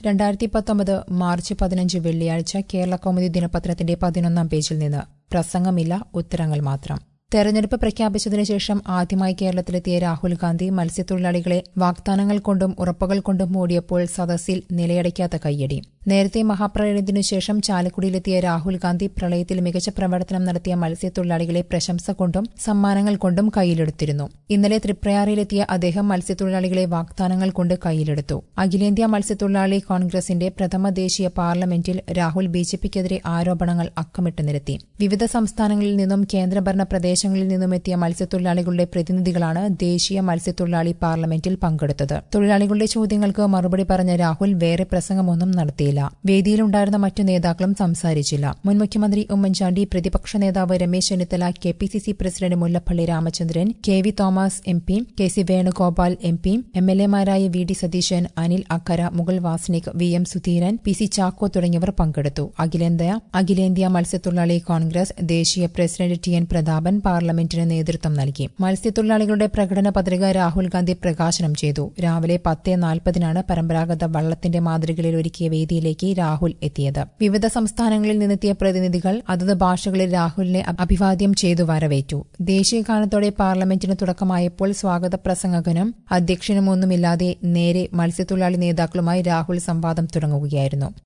രണ്ടായിരത്തി പത്തൊമ്പത് മാർച്ച് പതിനഞ്ച് വെള്ളിയാഴ്ച കേരള കൗമുദി ദിനപത്രത്തിന്റെ പതിനൊന്നാം പേജിൽ നിന്ന് പ്രസംഗമില്ല ഉത്തരങ്ങൾ മാത്രം തെരഞ്ഞെടുപ്പ് പ്രഖ്യാപിച്ചതിനു ശേഷം ആദ്യമായി കേരളത്തിലെത്തിയ രാഹുൽ ഗാന്ധി മത്സ്യത്തൊഴിലാളികളെ വാഗ്ദാനങ്ങൾ കൊണ്ടും ഉറപ്പുകൾ കൊണ്ടും മൂടിയപ്പോൾ സദസ്സിൽ നിലയടയ്ക്കാത്ത കയ്യടി നേരത്തെ മഹാപ്രളയത്തിനു ശേഷം ചാലക്കുടിയിലെത്തിയ രാഹുൽ ഗാന്ധി പ്രളയത്തിൽ മികച്ച പ്രവർത്തനം നടത്തിയ മത്സ്യത്തൊഴിലാളികളെ പ്രശംസ കൊണ്ടും സമ്മാനങ്ങൾ കൊണ്ടും കയ്യിലെടുത്തിരുന്നു ഇന്നലെ തൃപ്രയാറിലെത്തിയ അദ്ദേഹം മത്സ്യത്തൊഴിലാളികളെ വാഗ്ദാനങ്ങൾ കൊണ്ട് കയ്യിലെടുത്തു അഖിലേന്ത്യാ മത്സ്യത്തൊഴിലാളി കോൺഗ്രസിന്റെ പ്രഥമ ദേശീയ പാർലമെന്റിൽ രാഹുൽ ബിജെപിക്കെതിരെ ആരോപണങ്ങൾ അക്കമിട്ട് നിരത്തി വിവിധ സംസ്ഥാനങ്ങളിൽ നിന്നും കേന്ദ്രഭരണ പ്രദേശങ്ങളിൽ നിന്നും എത്തിയ മത്സ്യത്തൊഴിലാളികളുടെ പ്രതിനിധികളാണ് ദേശീയ മത്സ്യത്തൊഴിലാളി പാർലമെന്റിൽ പങ്കെടുത്തത് തൊഴിലാളികളുടെ ചോദ്യങ്ങൾക്ക് മറുപടി പറഞ്ഞ രാഹുൽ വേറെ പ്രസംഗമൊന്നും നടത്തിയില്ല വേദിയിലുണ്ടായിരുന്ന മറ്റു നേതാക്കളും സംസാരിച്ചില്ല മുൻ മുഖ്യമന്ത്രി ഉമ്മൻചാണ്ടി പ്രതിപക്ഷ നേതാവ് Ramesh Chennithala K P C C president Mullappally Ramachandran K V Thomas M P K C Venugopal M P M L എമാരായ V D Satheesan Anil Akkara Mukul Wasnik V M Sudheeran P C Chacko തുടങ്ങിയവർ പങ്കെടുത്തു അഖിലേന്ത്യാ അഖിലേന്ത്യാ മത്സ്യത്തൊഴിലാളി കോൺഗ്രസ് ദേശീയ പ്രസിഡന്റ് ടി എൻ പ്രതാപൻ പാർലമെന്റിന് നേതൃത്വം നൽകി മത്സ്യത്തൊഴിലാളികളുടെ പ്രകടന പത്രിക രാഹുൽ ഗാന്ധി പ്രകാശനം ചെയ്തു രാവിലെ പത്ത് നാൽപ്പതിനാണ് പരമ്പരാഗത വള്ളത്തിന്റെ മാതൃകയിൽ ഒരുക്കിയ വേദിയിലേക്ക് രാഹുൽ എത്തിയത് വിവിധ സംസ്ഥാനങ്ങളിൽ നിന്നെത്തിയ പ്രതിനിധികൾ അതത് ഭാഷകളിൽ രാഹുലിനെ അഭിവാദ്യം ചെയ്തു വരവേറ്റു ദേശീയഗാനത്തോടെ പാർലമെന്റിന് തുടക്കമായപ്പോൾ സ്വാഗത പ്രസംഗകനും അധ്യക്ഷനുമൊന്നുമില്ലാതെ നേരെ മത്സ്യത്തൊഴിലാളി നേതാക്കളുമായി രാഹുൽ സംവാദം തുടങ്ങുകയായിരുന്നു